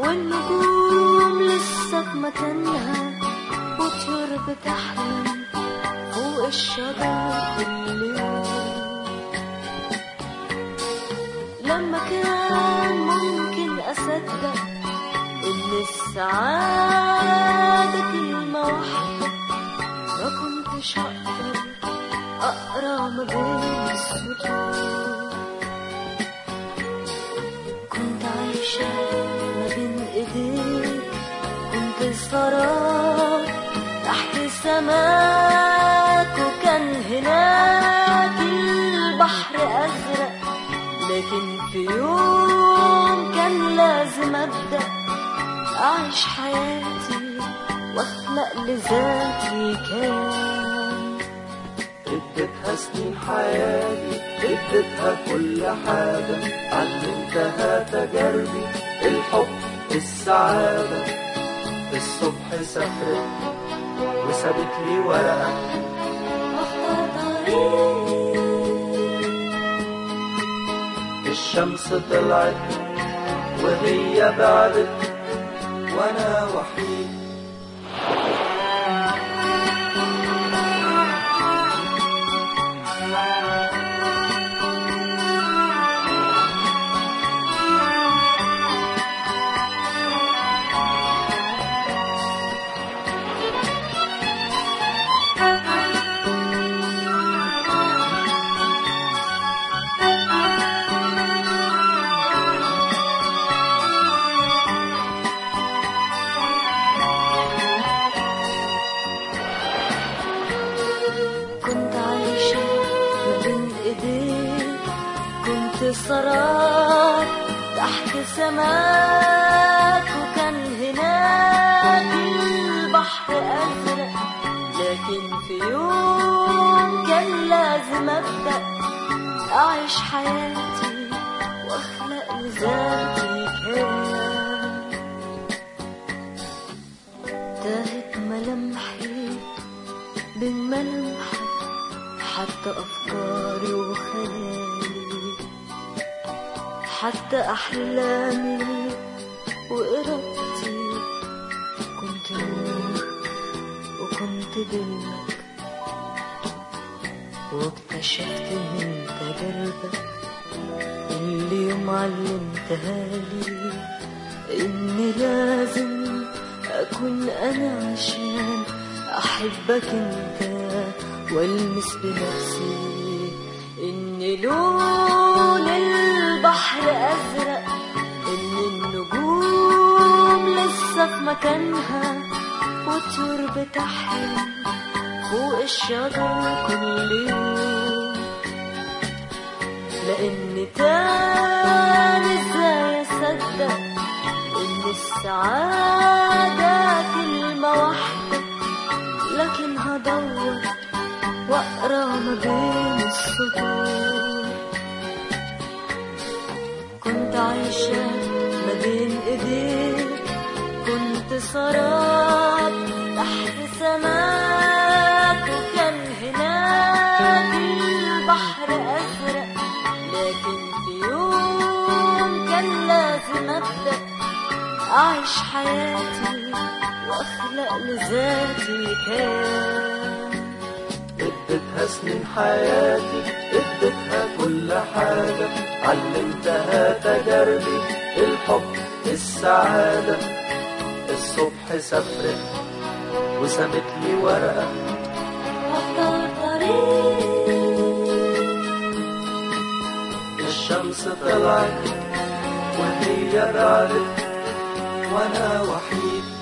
والنجوم لسه في مكانها وطيور بتحلم فوق الشجر كل يوم لما كان ممكن أصدق إن السعادة كلمة واحدة ما كنتش هقدر أقرأ ما بين السطور كنت عايشة ما بين إيديك كنت سهران تحت سماك وكان هناك البحر أزرق لكن في يوم كان لازم أبدأ أعيش حياتي وأخلق لذاتي كان اديتها سنين حياتي اديتها كل حاجة علمتها تجاربي الحب السعادة الصبح سافرت وسابت لي ورقة واختار طريق الشمس طلعت وهي بعدت وانا وحيد كنت عايشة ما بين ايديك كنت سراب تحت سماك وكان هناك البحر أزرق لكن في يوم كان لازم أبدأ أعيش حياتي وأخلق لذاتي كيان تاهت ملامحي بين ملامحك حتى أفكاري وخيالي حتى أحلامي وإرادتي كنت نور وكنت ظلك واكتشفت من تجاربك اللي يوم علمتها لي إني لازم أكون أنا عشان أحبك أنت والمس بنفسي إن لون البحر أزرق إن النجوم لسه في مكانها وطيور بتحلم فوق الشجر كل يوم لأن تاني ازاي أصدق إن السعادة كلمة واحدة لكن هدور وأقرأ ما بين السطور كنت عايشة ما بين إيديك كنت سراب تحت سماك وكان هناك البحر أزرق لكن في يوم كان لازم أبدأ أعيش حياتي وأخلق لذاتي كان اديتها سنين حياتي اديتها كل حاجة علمتها تجاربي الحب السعادة الصبح سافرت وسابت لي ورقة واختار طريق الشمس طلعت وهي بعدت وانا وحيد